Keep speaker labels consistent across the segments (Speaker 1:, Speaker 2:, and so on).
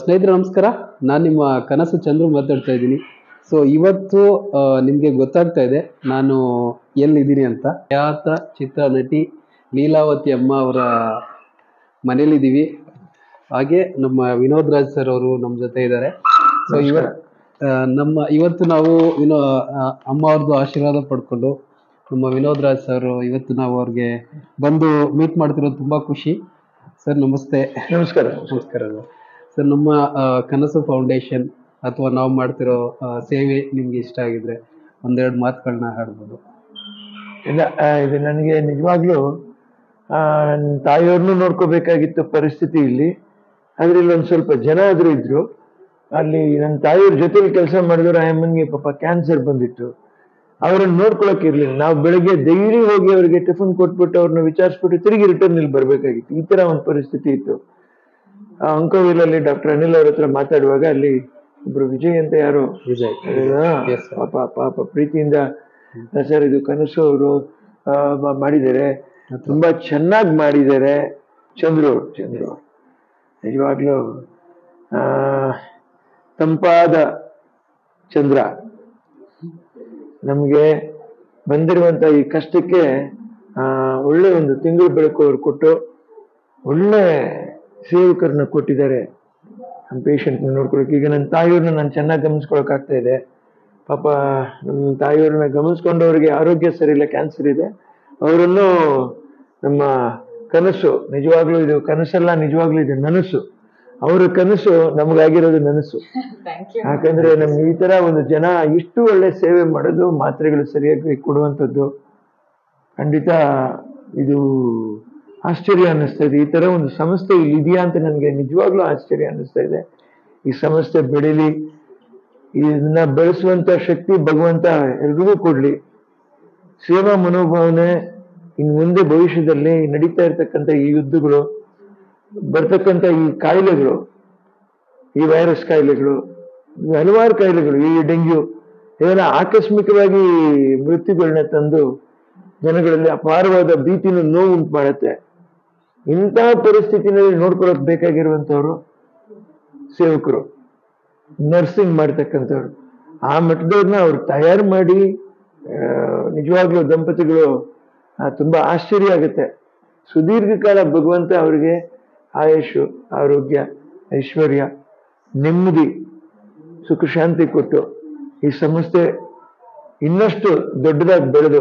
Speaker 1: ಸ್ನೇಹಿತರೆ ನಮಸ್ಕಾರ ನಾನು ನಿಮ್ಮ ಕನಸು ಚಂದ್ರು ಮಾತಾಡ್ತಾ ಇದ್ದೀನಿ ಸೊ ಇವತ್ತು ನಿಮಗೆ ಗೊತ್ತಾಗ್ತಾ ಇದೆ ನಾನು ಎಲ್ಲಿದ್ದೀನಿ ಅಂತ ಖ್ಯಾತ ಚಿತ್ರ ನಟಿ ಲೀಲಾವತಿ ಅಮ್ಮ ಅವರ ಮನೇಲಿದ್ದೀವಿ ಹಾಗೆ ನಮ್ಮ ವಿನೋದ್ ರಾಜ್ ಸರ್ ಅವರು ನಮ್ಮ ಜೊತೆ ಇದ್ದಾರೆ ಸೊ ಇವ ಆ, ನಮ್ಮ ಇವತ್ತು ನಾವು ವಿನೋ ಆ, ಅಮ್ಮ ಅವ್ರದ್ದು ಆಶೀರ್ವಾದ ಪಡ್ಕೊಂಡು ನಮ್ಮ ವಿನೋದ್ ರಾಜ್ ಸರ್ ಇವತ್ತು ನಾವು ಅವ್ರಿಗೆ ಬಂದು ಮೀಟ್ ಮಾಡ್ತಿರೋದು ತುಂಬಾ ಖುಷಿ ಸರ್ ನಮಸ್ತೆ
Speaker 2: ನಮಸ್ಕಾರ
Speaker 1: ನಮಸ್ಕಾರ ಸರ್ ನಮ್ಮ ಆ, ಕನಸು ಫೌಂಡೇಶನ್ ಅಥವಾ ನಾವು ಮಾಡ್ತಿರೋ ಆ, ಸೇವೆ ನಿಮ್ಗೆ ಇಷ್ಟ ಆಗಿದ್ರೆ ಒಂದೆರಡು ಮಾತುಗಳನ್ನ ಹಾಡ್ಬೋದು
Speaker 2: ಇಲ್ಲ ಆ, ಇದು ನನಗೆ ನಿಜವಾಗ್ಲೂ ಆ, ನನ್ನ ತಾಯಿಯವ್ರನ್ನೂ ನೋಡ್ಕೋಬೇಕಾಗಿತ್ತು ಪರಿಸ್ಥಿತಿ ಇಲ್ಲಿ ಆದ್ರೆ ಇಲ್ಲಿ ಒಂದು ಸ್ವಲ್ಪ ಜನ ಆದ್ರೂ ಇದ್ರು ಅಲ್ಲಿ ನನ್ನ ತಾಯಿಯವ್ರ ಜೊತೆಲಿ ಕೆಲಸ ಮಾಡಿದ್ರು ಅಮ್ಮನಿಗೆ ಪಾಪ ಕ್ಯಾನ್ಸರ್ ಬಂದಿತ್ತು ಅವ್ರನ್ನ ನೋಡ್ಕೊಳಕ್ ಇರ್ಲಿಲ್ಲ ನಾವು ಬೆಳಗ್ಗೆ ಡೈಲಿ ಹೋಗಿ ಅವರಿಗೆ ಟಿಫನ್ ಕೊಟ್ಬಿಟ್ಟು ಅವ್ರನ್ನ ವಿಚಾರಿಸ್ಬಿಟ್ಟು ತಿರುಗಿ ರಿಟರ್ನ್ ಇಲ್ಲಿ ಬರ್ಬೇಕಾಗಿತ್ತು ಈ ತರ ಒಂದು ಪರಿಸ್ಥಿತಿ ಇತ್ತು ಆ ಅಂಕೋವಿಲಲ್ಲಿ ಡಾಕ್ಟರ್ ಅನಿಲ್ ಅವ್ರ ಹತ್ರ ಮಾತಾಡುವಾಗ ಅಲ್ಲಿ ಒಬ್ರು ವಿಜಯ್ ಅಂತ ಯಾರು
Speaker 1: ವಿಜಯ್
Speaker 2: ಹೌದಾ?
Speaker 1: Yes, sir.
Speaker 2: ಪಾಪ ಪಾಪ ಪ್ರೀತಿಯಿಂದ ಸರ್ ಇದು ಕನಸು ಅವರು ಮಾಡಿದ್ದಾರೆ ತುಂಬಾ ಚೆನ್ನಾಗಿ ಮಾಡಿದ್ದಾರೆ ಚಂದ್ರು ಅವ್ರು, ಚಂದ್ರು ಅವ್ರು. ನಿಜವಾಗ್ಲೂ ಆ, ತಂಪಾದ ಚಂದ್ರ ನಮ್ಗೆ ಬಂದಿರುವಂತ ಈ ಕಷ್ಟಕ್ಕೆ ಆ ಒಳ್ಳೆ ಒಂದು ತಿಂಗಳು ಬೆಳಕು ಅವ್ರು ಕೊಟ್ಟು ಒಳ್ಳೆ ಸೇವಕರನ್ನ ಕೊಟ್ಟಿದ್ದಾರೆ ನಮ್ಮ ಪೇಷಂಟ್ ನೋಡ್ಕೊಳಕ್ಕೆ ಈಗ ನನ್ನ ತಾಯಿಯವ್ರನ್ನ ನಾನು ಚೆನ್ನಾಗಿ ಗಮನಿಸ್ಕೊಳಕ್ ಆಗ್ತಾ ಇದೆ ಪಾಪ ನಮ್ಮ ತಾಯಿಯವ್ರನ್ನ ಗಮನಿಸ್ಕೊಂಡವ್ರಿಗೆ ಆರೋಗ್ಯ ಸರಿ ಇಲ್ಲ ಕ್ಯಾನ್ಸರ್ ಇದೆ ಅವರನ್ನು ನಮ್ಮ ಕನಸು ನಿಜವಾಗ್ಲೂ ಇದು ಕನಸಲ್ಲ ನಿಜವಾಗ್ಲೂ ಇದು ನನಸು ಅವರ ಕನಸು ನಮಗಾಗಿರೋದು ನನಸು ಯಾಕಂದ್ರೆ ನಮ್ಗೆ ಈ ತರ ಒಂದು ಜನ ಇಷ್ಟು ಒಳ್ಳೆ ಸೇವೆ ಮಾಡೋದು ಮಾತ್ರೆಗಳು ಸರಿಯಾಗಿ ಕೊಡುವಂಥದ್ದು ಖಂಡಿತ ಇದು ಆಶ್ಚರ್ಯ ಅನ್ನಿಸ್ತಾ ಇದೆ ಈ ತರ ಒಂದು ಸಂಸ್ಥೆ ಇಲ್ಲಿ ಇದೆಯಾ ಅಂತ ನನಗೆ ನಿಜವಾಗ್ಲೂ ಆಶ್ಚರ್ಯ ಅನ್ನಿಸ್ತಾ ಇದೆ ಈ ಸಂಸ್ಥೆ ಬೆಳೀಲಿ ಇದನ್ನ ಬೆಳೆಸುವಂತ ಶಕ್ತಿ ಭಗವಂತ ಎಲ್ರಿಗೂ ಕೊಡ್ಲಿ ಸೇವಾ ಮನೋಭಾವನೆ ಇನ್ನು ಮುಂದೆ ಭವಿಷ್ಯದಲ್ಲಿ ನಡೀತಾ ಇರ್ತಕ್ಕಂಥ ಈ ಯುದ್ಧಗಳು ಬರ್ತಕ್ಕಂಥ ಈ ಕಾಯಿಲೆಗಳು ಈ ವೈರಸ್ ಕಾಯಿಲೆಗಳು ಈ ಹಲವಾರು ಕಾಯಿಲೆಗಳು ಈ ಡೆಂಗ್ಯೂ ಇವೆಲ್ಲ ಆಕಸ್ಮಿಕವಾಗಿ ಮೃತ್ಯುಗಳನ್ನ ತಂದು ಜನಗಳಲ್ಲಿ ಅಪಾರವಾದ ಭೀತಿನ ನೋವು ಉಂಟು ಮಾಡುತ್ತೆ ಇಂತಹ ಪರಿಸ್ಥಿತಿನಲ್ಲಿ ನೋಡ್ಕೊಳಕ್ ಬೇಕಾಗಿರುವಂತವ್ರು ಸೇವಕರು ನರ್ಸಿಂಗ್ ಮಾಡ್ತಕ್ಕಂಥವ್ರು ಆ ಮಟ್ಟದವ್ರನ್ನ ಅವ್ರು ತಯಾರು ಮಾಡಿ ಆ, ನಿಜವಾಗ್ಲೂ ದಂಪತಿಗಳು ಆ, ತುಂಬಾ ಆಶ್ಚರ್ಯ ಆಗುತ್ತೆ ಸುದೀರ್ಘ ಕಾಲ ಭಗವಂತ ಅವರಿಗೆ ಆಯುಷು ಆರೋಗ್ಯ ಐಶ್ವರ್ಯ ನೆಮ್ಮದಿ ಸುಖ ಶಾಂತಿ ಕೊಟ್ಟು ಈ ಸಂಸ್ಥೆ ಇನ್ನಷ್ಟು ದೊಡ್ಡದಾಗಿ ಬೆಳೆದು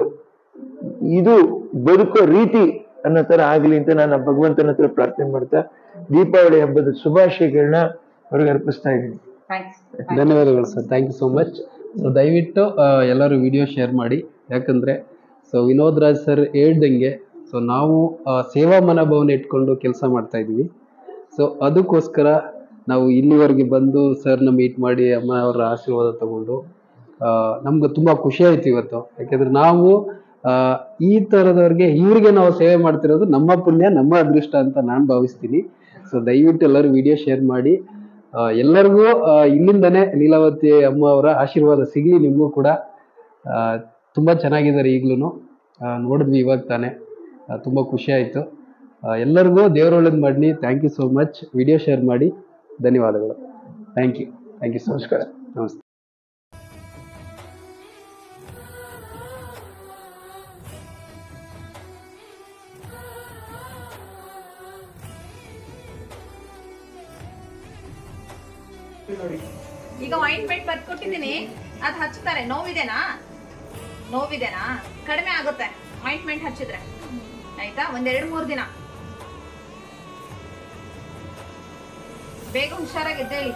Speaker 2: ಇದು ಬದುಕೋ ರೀತಿ ಅನ್ನೋ ತರ ಆಗ್ಲಿ ಅಂತ ನಾನು ಆ ಭಗವಂತನ ಹತ್ರ ಪ್ರಾರ್ಥನೆ ಮಾಡ್ತಾ ದೀಪಾವಳಿ ಹಬ್ಬದ ಶುಭಾಶಯಗಳನ್ನ ಅವ್ರಿಗೆ ಅರ್ಪಿಸ್ತಾ ಇದ್ದೀನಿ
Speaker 3: ಥ್ಯಾಂಕ್ಸ್
Speaker 1: ಧನ್ಯವಾದಗಳು sir thank you so much so ದಯವಿಟ್ಟು ಆ, ಎಲ್ಲರೂ ವಿಡಿಯೋ ಶೇರ್ ಮಾಡಿ ಯಾಕಂದರೆ ಸೊ ವಿನೋದ್ ರಾಜ್ ಸರ್ ಹೇಳ್ದಂಗೆ ಸೊ ನಾವು ಆ, ಸೇವಾ ಮನೋಭಾವನೆ ಇಟ್ಕೊಂಡು ಕೆಲಸ ಮಾಡ್ತಾ ಇದ್ವಿ ಸೊ ಅದಕ್ಕೋಸ್ಕರ ನಾವು ಇಲ್ಲಿವರೆಗೆ ಬಂದು ಸರ್ನ ಮೀಟ್ ಮಾಡಿ ಅಮ್ಮ ಅವರ ಆಶೀರ್ವಾದ ತಗೊಂಡು ನಮ್ಗೆ ತುಂಬ ಖುಷಿ ಆಯ್ತು ಇವತ್ತು ಯಾಕೆಂದ್ರೆ ನಾವು ಆ, ಈ ಥರದವ್ರಿಗೆ ಇವ್ರಿಗೆ ನಾವು ಸೇವೆ ಮಾಡ್ತಿರೋದು ನಮ್ಮ ಪುಣ್ಯ ನಮ್ಮ ಅದೃಷ್ಟ ಅಂತ ನಾನು ಭಾವಿಸ್ತೀನಿ ಸೊ ದಯವಿಟ್ಟು ಎಲ್ಲರೂ ವಿಡಿಯೋ ಶೇರ್ ಮಾಡಿ ಆ, ಎಲ್ಲರಿಗೂ ಆ, ಇಲ್ಲಿಂದನೇ ಲೀಲಾವತಿ ಅಮ್ಮ ಅವರ ಆಶೀರ್ವಾದ ಸಿಗಲಿ ನಿಮಗೂ ಕೂಡ ಆ, ತುಂಬಾ ಚೆನ್ನಾಗಿದ್ದಾರೆ ಈಗ್ಲೂ ನೋಡಿದ್ವಿ ಇವಾಗ ತಾನೇ ಆ, ತುಂಬಾ ಖುಷಿ ಆಯ್ತು ಆ, ಎಲ್ಲರಿಗೂ ದೇವ್ರ ಒಳ್ಳೇದು ಮಾಡಲಿ thank you so much video share ಮಾಡಿ ಧನ್ಯವಾದಗಳು thank you thank you so much
Speaker 2: ನಮಸ್ಕಾರ
Speaker 1: ನಮಸ್ತೆ
Speaker 3: ಈಗ ಆಯಿಂಟ್ಮೆಂಟ್ ಬರ್ದು ಕೊಟ್ಟಿದ್ದೀನಿ ಅದು ಹಚ್ತಾರೆ ನೋವಿದೆನಾ ನೋವಿದೆನಾ ಕಡಿಮೆ ಆಗುತ್ತೆ ಆಯಿಂಟ್ಮೆಂಟ್ ಹಚ್ಚಿದ್ರೆ ಆಯ್ತಾ ಒಂದೆರಡು ಮೂರು ದಿನ ಬೇಗ ಹುಷಾರಾಗಿ ಎದ್ದೇಳಿ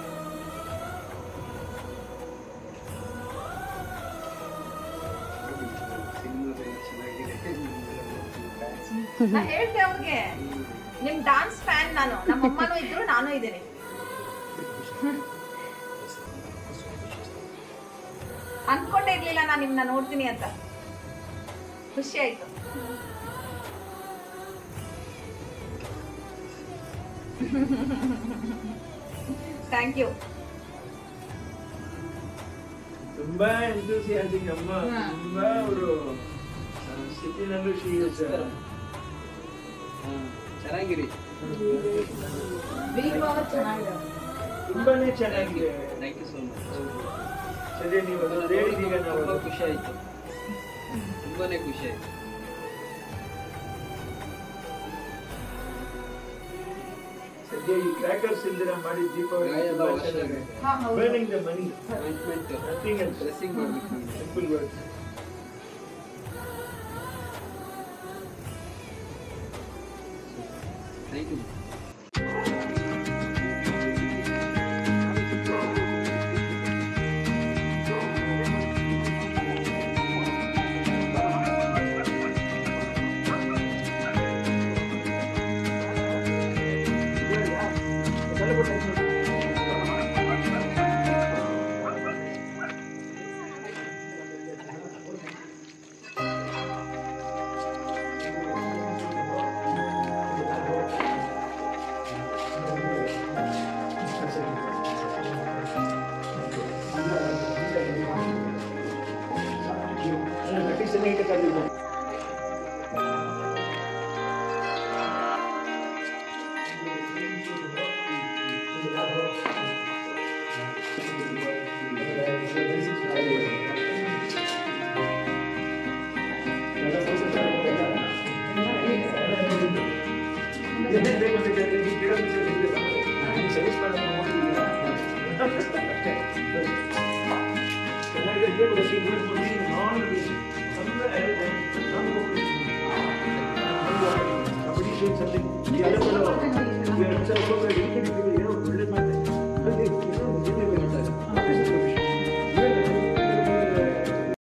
Speaker 3: ನಾ ಹೇಳ್ದೆ ಅವ್ರಿಗೆ ನಿಮ್ ಡಾನ್ಸ್ ಫ್ಯಾನ್ ನಾನು ನಮ್ಮ ಅಮ್ಮನೂ ಇದ್ರು ನಾನು ಇದ್ದೀನಿ ಅನ್ಕೊಂಡೇ ಇರ್ಲಿಲ್ಲ ನಾನು ನಿಮ್ನ ನೋಡ್ತೀನಿ ಅಂತ ಖುಷಿ ಆಯ್ತು ಥ್ಯಾಂಕ್ ಯು
Speaker 2: ತುಂಬಾ ಎಂಥೂಸಿಯಾಸ್ಟಿಕ್ ಅಮ್ಮ
Speaker 3: ಹಾ.
Speaker 2: ತುಂಬಾ ಅವರು ಸ್ಥಿತಿನಲ್ಲೂ ಶೀಸ್
Speaker 1: ಚೆನ್ನಾಗಿರಿ
Speaker 3: ಚೆನ್ನಾಗಿದೆ
Speaker 2: ತುಂಬಾನೇ ಚೆನ್ನಾಗಿದೆ
Speaker 1: ಥ್ಯಾಂಕ್ ಯು ಸೋ ಮಚ್
Speaker 2: ಸದ್ಯ ನೀವು ಅದನ್ನ ಹೇಳಿದೀಗ ನಾವು
Speaker 1: ತುಂಬಾ ಖುಷಿ ಆಯ್ತು ತುಂಬಾನೇ ಖುಷಿ ಆಯ್ತು
Speaker 2: ಸದ್ಯ ಈ ಕ್ರ್ಯಾಕರ್ಸ್ ಇಲ್ದಿರ ಮಾಡಿ ದೀಪಾವಳಿ
Speaker 1: ಗಾಯದ
Speaker 2: ತುಂಬಾ
Speaker 1: ಅವಶ್ಯಕತೆ.
Speaker 2: ಚೆನ್ನಾಗಿದೆ
Speaker 3: ಹಾ, ಹೌದು.
Speaker 2: Burning the money
Speaker 1: appointment
Speaker 2: nothing else
Speaker 1: dressing ಮಾಡ್ಬೇಕು ನಮ್ಗೆ.
Speaker 2: Simple words
Speaker 1: thank you
Speaker 2: Somebody showed something. The other fellow, we are so very